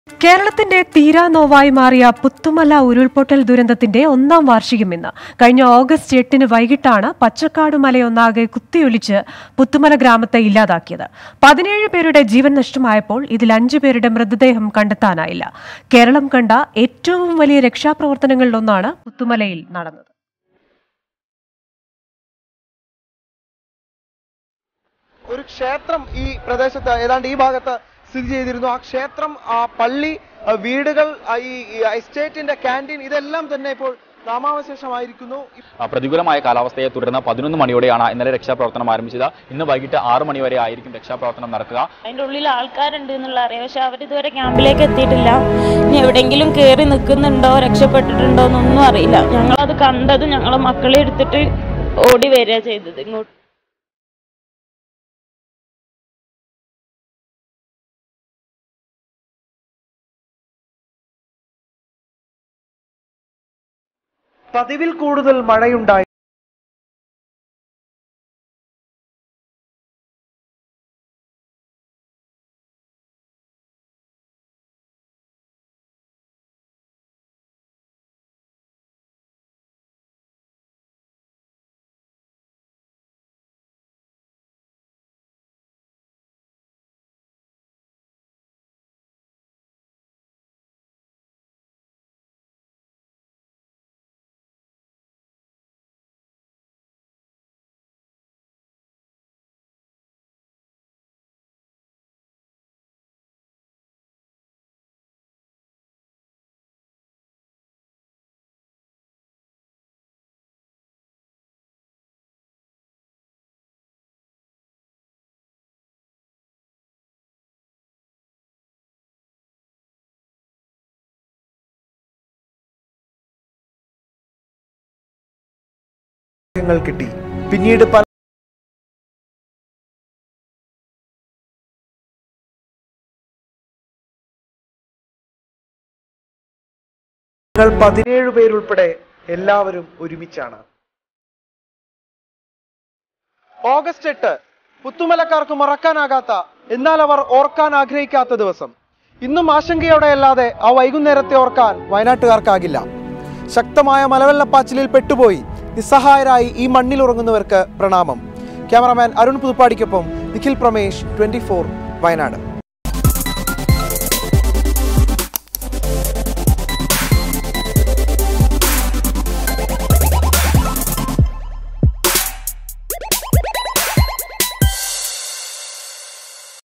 കേരളത്തിന്റെ തീരാനോവായി മാറിയ പുത്തുമല ഉരുൾപൊട്ടൽ ദുരന്തത്തിന്റെ ഒന്നാം വാർഷികം ഇന്ന് കഴിഞ്ഞ ഓഗസ്റ്റ് എട്ടിന് വൈകിട്ടാണ് പച്ചക്കാട് മലയൊന്നാകെ കുത്തിയൊലിച്ച് പുത്തുമല ഗ്രാമത്തെ ഇല്ലാതാക്കിയത് പതിനേഴ് പേരുടെ ജീവൻ നഷ്ടമായപ്പോൾ ഇതിൽ അഞ്ചു പേരുടെ മൃതദേഹം കണ്ടെത്താനായില്ല കേരളം കണ്ട ഏറ്റവും വലിയ രക്ഷാപ്രവർത്തനങ്ങളിലൊന്നാണ് പുത്തുമലയിൽ നടന്നത് ഒരു ക്ഷേത്രം ഈ പ്രദേശത്ത് ഏതാണ്ട് ഈ ഭാഗത്ത് സ്ഥിതി ചെയ്തിരുന്നു ആ ക്ഷേത്രം ആ പള്ളി ആ വീടുകൾ ആ ഈ ഈ എസ്റ്റേറ്റിന്റെ ക്യാൻറ്റീൻ ഇതെല്ലാം തന്നെ ഇപ്പോൾ നാമാവശേഷമായിരിക്കുന്നു ആ, പ്രതികൂലമായ കാലാവസ്ഥയെ തുടർന്ന് പതിനൊന്ന് മണിയോടെയാണ് ഇന്നലെ രക്ഷാപ്രവർത്തനം ആരംഭിച്ചത് ഇന്ന് വൈകിട്ട് ആറ് മണി വരെ ആയിരിക്കും രക്ഷാപ്രവർത്തനം നടക്കുക അതിൻ്റെ ഉള്ളിൽ ആൾക്കാരുണ്ട് എന്നുള്ള അറിയാം പക്ഷെ അവരിതുവരെ ക്യാമ്പിലേക്ക് എത്തിയിട്ടില്ല ഇനി എവിടെയെങ്കിലും കയറി നിൽക്കുന്നുണ്ടോ രക്ഷപ്പെട്ടിട്ടുണ്ടോ എന്നൊന്നും അറിയില്ല ഞങ്ങളത് കണ്ടത് ഞങ്ങളെ മക്കളെ എടുത്തിട്ട് ഓടി വരിക ചെയ്തത് ഇങ്ങോട്ട് പതിവിൽ കൂടുതൽ മഴയുണ്ടായി കിട്ടി പിന്നീട് പല പതിനേഴ് പേരുൾപ്പെടെ എല്ലാവരും ഒരുമിച്ചാണ് ഓഗസ്റ്റ് എട്ട് പുത്തുമലക്കാർക്ക് മറക്കാനാകാത്ത എന്നാൽ അവർ ഓർക്കാൻ ആഗ്രഹിക്കാത്ത ദിവസം ഇന്നും ആശങ്കയോടെയല്ലാതെ ആ വൈകുന്നേരത്തെ ഓർക്കാൻ വയനാട്ടുകാർക്കാകില്ല ശക്തമായ മലവെള്ളപ്പാച്ചിലിൽ പെട്ടുപോയി നിസ്സഹായരായി ഈ മണ്ണിൽ ഉറങ്ങുന്നവർക്ക് പ്രണാമം ക്യാമറാമാൻ അരുൺ പുതുപ്പാടിക്കൊപ്പം നിഖിൽ പ്രമേഷ് ട്വന്റി വയനാട്